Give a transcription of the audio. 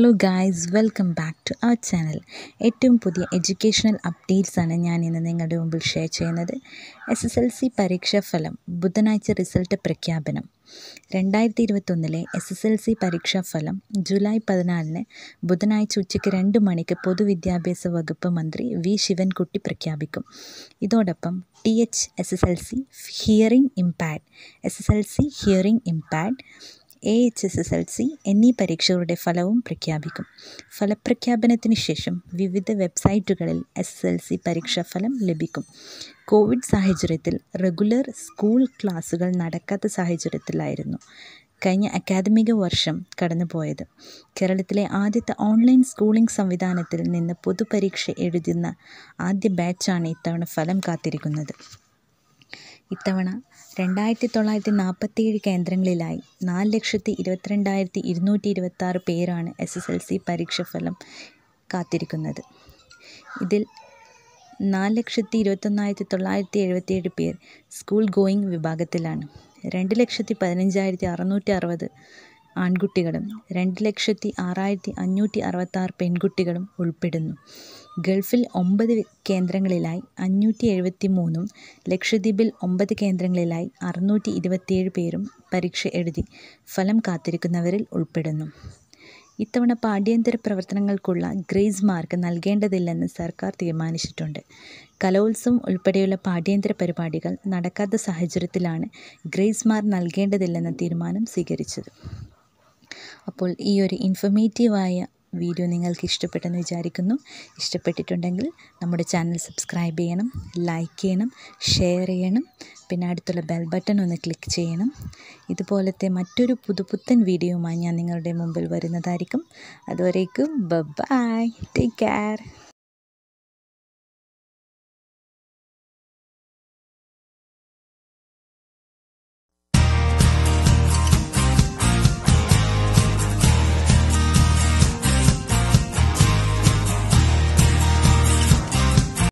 hello guys welcome back to our channel ഏറ്റവും പുതിയ educational updates ആണ് ഞാൻ ഇന്ന് നിങ്ങളുടെ മുമ്പിൽ ഷെയർ ചെയ്യുന്നത് എസ് എസ് എൽ സി പരീക്ഷാ ഫലം ബുധനാഴ്ച റിസൾട്ട് പ്രഖ്യാപനം രണ്ടായിരത്തി ഇരുപത്തൊന്നിലെ എസ് എസ് എൽ സി പരീക്ഷാ ഫലം ജൂലൈ പതിനാലിന് ബുധനാഴ്ച ഉച്ചയ്ക്ക് രണ്ട് മണിക്ക് പൊതുവിദ്യാഭ്യാസ വകുപ്പ് മന്ത്രി വി ശിവൻകുട്ടി പ്രഖ്യാപിക്കും ഇതോടൊപ്പം T H S S L C hearing impaired S S L C hearing impaired A H S S L C എന്നീ പരീക്ഷകളുടെ ഫലവും പ്രഖ്യാപിക്കും ഫലപ്രഖ്യാപനത്തിന് ശേഷം വിവിധ വെബ്സൈറ്റുകളിൽ എസ് എസ് എൽ സി പരീക്ഷാഫലം ലഭിക്കും കോവിഡ് സാഹചര്യത്തിൽ റെഗുലർ സ്കൂൾ ക്ലാസുകൾ നടക്കാത്ത സാഹചര്യത്തിലായിരുന്നു കഴിഞ്ഞ അക്കാദമിക വർഷം കടന്നുപോയത് കേരളത്തിലെ ആദ്യത്തെ ഓൺലൈൻ സ്കൂളിംഗ് സംവിധാനത്തിൽ നിന്ന് പൊതുപരീക്ഷ എഴുതുന്ന ആദ്യ ബാച്ചാണ് ഇത്തവണ ഫലം കാത്തിരിക്കുന്നത് ഇത്തവണ രണ്ടായിരത്തി തൊള്ളായിരത്തി നാൽപ്പത്തിയേഴ് കേന്ദ്രങ്ങളിലായി നാല് ലക്ഷത്തി ഇരുപത്തിരണ്ടായിരത്തി ഇരുന്നൂറ്റി ഇരുപത്താറ് പേരാണ് എസ് എസ് എൽ സി പരീക്ഷാഫലം കാത്തിരിക്കുന്നത് ഇതിൽ നാല് ലക്ഷത്തി ഇരുപത്തൊന്നായിരത്തി തൊള്ളായിരത്തി എഴുപത്തിയേഴ് പേർ സ്കൂൾ ഗോയിങ് വിഭാഗത്തിലാണ് രണ്ട് ലക്ഷത്തി പതിനഞ്ചായിരത്തി അറുന്നൂറ്റി അറുപത് ആൺകുട്ടികളും രണ്ട് ലക്ഷത്തി ആറായിരത്തി അഞ്ഞൂറ്റി അറുപത്താറ് പെൺകുട്ടികളും ഉൾപ്പെടുന്നു ഗൾഫിൽ ഒമ്പത് കേന്ദ്രങ്ങളിലായി അഞ്ഞൂറ്റി എഴുപത്തി മൂന്നും ലക്ഷദ്വീപിൽ ഒമ്പത് കേന്ദ്രങ്ങളിലായി അറുന്നൂറ്റി ഇരുപത്തിയേഴ് പേരും പരീക്ഷ എഴുതി ഫലം കാത്തിരിക്കുന്നവരിൽ ഉൾപ്പെടുന്നു ഇത്തവണ പാഠ്യേതര പ്രവർത്തനങ്ങൾക്കുള്ള ഗ്രേസ് മാർക്ക് നൽകേണ്ടതില്ലെന്ന് സർക്കാർ തീരുമാനിച്ചിട്ടുണ്ട് കലോത്സവം ഉൾപ്പെടെയുള്ള പാഠ്യേതര പരിപാടികൾ നടക്കാത്ത സാഹചര്യത്തിലാണ് ഗ്രേസ് മാർക്ക് നൽകേണ്ടതില്ലെന്ന തീരുമാനം സ്വീകരിച്ചത് അപ്പോൾ ഈ ഒരു ഇൻഫർമേറ്റീവായ വീഡിയോ നിങ്ങൾക്ക് ഇഷ്ടപ്പെട്ടെന്ന് വിചാരിക്കുന്നു ഇഷ്ടപ്പെട്ടിട്ടുണ്ടെങ്കിൽ നമ്മുടെ ചാനൽ സബ്സ്ക്രൈബ് ചെയ്യണം ലൈക്ക് ചെയ്യണം ഷെയർ ചെയ്യണം പിന്നെ അടുത്തുള്ള ബെൽ ബട്ടൺ ഒന്ന് ക്ലിക്ക് ചെയ്യണം ഇതുപോലത്തെ മറ്റൊരു പുതുപുത്തൻ വീഡിയോയുമായി ഞാൻ നിങ്ങളുടെ മുമ്പിൽ വരുന്നതായിരിക്കും അതുവരേക്കും ബൈ ടേക്ക് കെയർ